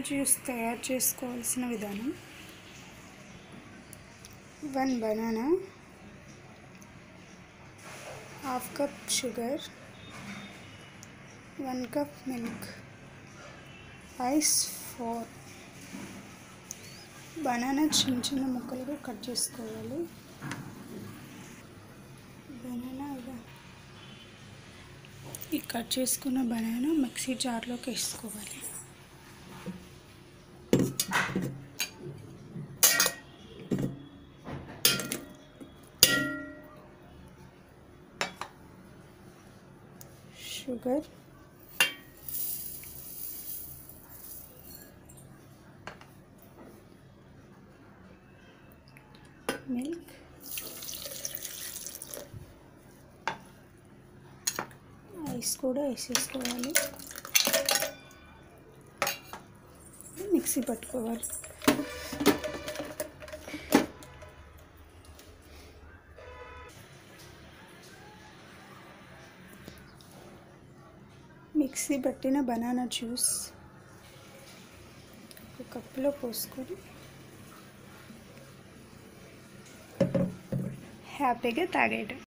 juice తయారు చేసుకోవాల్సిన విధానం one banana half cup sugar one cup milk ice four banana చిన్న చిన్న ముక్కలుగా కట్ చేసుకోవాలి బనానా ఇలా ఈ కట్ చేసుకున్న బనానా మిక్సీ జార్లోకి వేసుకోవాలి షుగర్ మిల్క్ ఐస్ కూడా వేసేసుకోవాలి మిక్సీ పట్టుకోవాలి మిక్సీ పట్టిన బనానా జ్యూస్ ఒక కప్పులో పోసుకొని హ్యాపీగా తాగేయడం